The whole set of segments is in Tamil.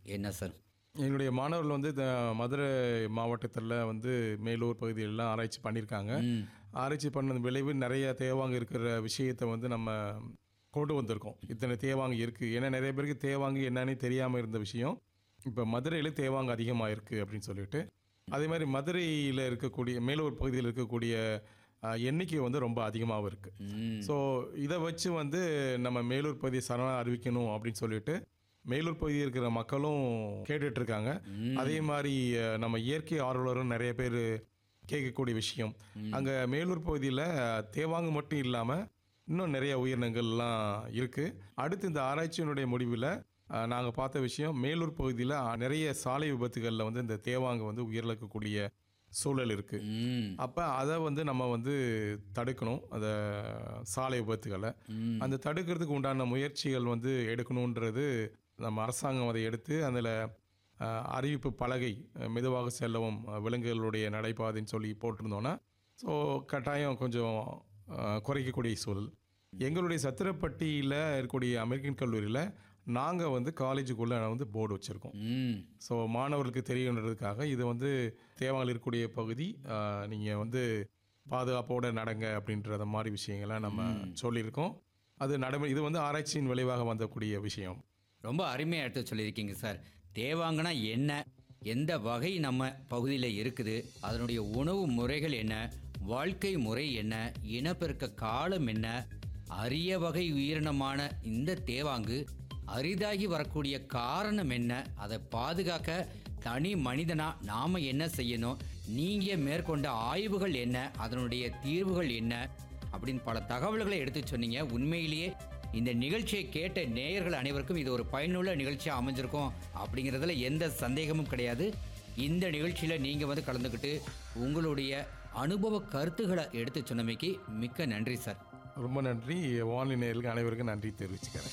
என்ன சார் எங்களுடைய மாணவர்கள் வந்து இந்த மதுரை மாவட்டத்தில் வந்து மேலூர் பகுதியிலலாம் ஆராய்ச்சி பண்ணியிருக்காங்க ஆராய்ச்சி பண்ண விளைவு நிறைய தேவாங்க இருக்கிற விஷயத்தை வந்து நம்ம கொண்டு வந்திருக்கோம் இத்தனை தேவாங்க இருக்குது ஏன்னா நிறைய பேருக்கு தேவாங்க என்னன்னு தெரியாமல் இருந்த விஷயம் இப்போ மதுரையில் தேவாங்க அதிகமாக இருக்குது அப்படின்னு சொல்லிட்டு அதே மாதிரி மதுரையில் இருக்கக்கூடிய மேலூர் பகுதியில் இருக்கக்கூடிய அஹ், எண்ணிக்கை வந்து ரொம்ப அதிகமாகவும் இருக்குது ஸோ இதை வச்சு வந்து நம்ம மேலூர் பகுதியை சரணம் அறிவிக்கணும் அப்படின்னு சொல்லிட்டு மேலூர் பகுதியில் இருக்கிற மக்களும் கேட்டுட்டு இருக்காங்க அதே மாதிரி அஹ், நம்ம இயற்கை ஆர்வலரும் நிறைய பேர் கேட்கக்கூடிய விஷயம் அங்கே மேலூர் பகுதியில் தேவாங்கு மட்டும் இல்லாமல் இன்னும் நிறைய உயிரினங்கள்லாம் இருக்குது அடுத்து இந்த ஆராய்ச்சியினுடைய முடிவில் நாங்கள் பார்த்த விஷயம் மேலூர் பகுதியில் நிறைய சாலை விபத்துகளில் வந்து இந்த தேவாங்கு வந்து உயிரிழக்கக்கூடிய சூழல் இருக்குது ம் அப்போ அதை வந்து நம்ம வந்து தடுக்கணும் அந்த சாலை விபத்துகளை அந்த தடுக்கிறதுக்கு உண்டான முயற்சிகள் வந்து எடுக்கணுன்றது நம்ம அரசாங்கம் அதை எடுத்து அதில் அறிவிப்பு பலகை அஹ், மெதுவாக செல்லவும் அஹ், விலங்குகளுடைய நடைபாதைன்னு சொல்லி போட்டிருந்தோன்னா ஸோ கட்டாயம் கொஞ்சம் அஹ், குறைக்கக்கூடிய சூழல் எங்களுடைய சத்திரப்பட்டியில் இருக்கக்கூடிய அமெரிக்கன் கல்லூரியில் நாங்கள் வந்து காலேஜுக்குள்ளே வந்து போர்டு வச்சுருக்கோம் ம் ஸோ மாணவர்களுக்கு தெரியணுன்றதுக்காக இது வந்து தேவாங்கல் இருக்கக்கூடிய பகுதி நீங்கள் வந்து பாதுகாப்போட நடங்க அப்படின்றத மாதிரி விஷயங்களை நம்ம சொல்லியிருக்கோம் அது நடைமுறை இது வந்து ஆராய்ச்சியின் விளைவாக வந்தக்கூடிய விஷயம் ரொம்ப அருமையாக எடுத்து சொல்லியிருக்கீங்க சார் தேவாங்கன்னா என்ன எந்த வகை நம்ம பகுதியில் இருக்குது அதனுடைய உணவு முறைகள் என்ன வாழ்க்கை முறை என்ன இனப்பெருக்க காலம் என்ன அரிய வகை உயிரினமான இந்த தேவாங்கு அரிதாகி வரக்கூடிய காரணம் என்ன அதை பாதுகாக்க தனி மனிதனா நாம என்ன செய்யணும் நீங்க மேற்கொண்ட ஆய்வுகள் என்ன அதனுடைய தீர்வுகள் என்ன அப்படின்னு பல தகவல்களை எடுத்து சொன்னீங்க உண்மையிலேயே இந்த நிகழ்ச்சியை கேட்ட நேயர்கள் அனைவருக்கும் இது ஒரு பயனுள்ள நிகழ்ச்சியாக அமைஞ்சிருக்கும் அப்படிங்கிறதுல எந்த சந்தேகமும் கிடையாது இந்த நிகழ்ச்சியில் நீங்கள் வந்து கலந்துக்கிட்டு உங்களுடைய அனுபவ கருத்துக்களை எடுத்து சொன்னமைக்கு மிக்க நன்றி சார் ரொம்ப நன்றி வானொலி நேயர்களுக்கு அனைவருக்கும் நன்றி தெரிவிச்சுக்கிறேன்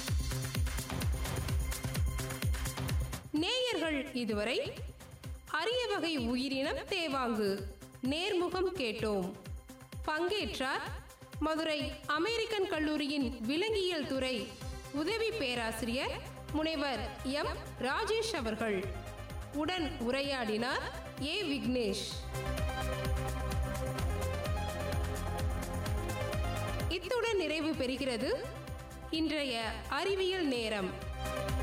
நேயர்கள் இதுவரை அரிய வகை உயிரினம் தேவாங்கு நேர்முகம் கேட்டோம் பங்கேற்றார் மதுரை அமெரிக்கன் கல்லூரியின் விலங்கியல் துறை உதவி பேராசிரியர் முனைவர் எம் ராஜேஷ் அவர்கள் உடன் உரையாடினார் ஏ விக்னேஷ் இத்துடன் நிறைவு பெறுகிறது இன்றைய அறிவியல் நேரம்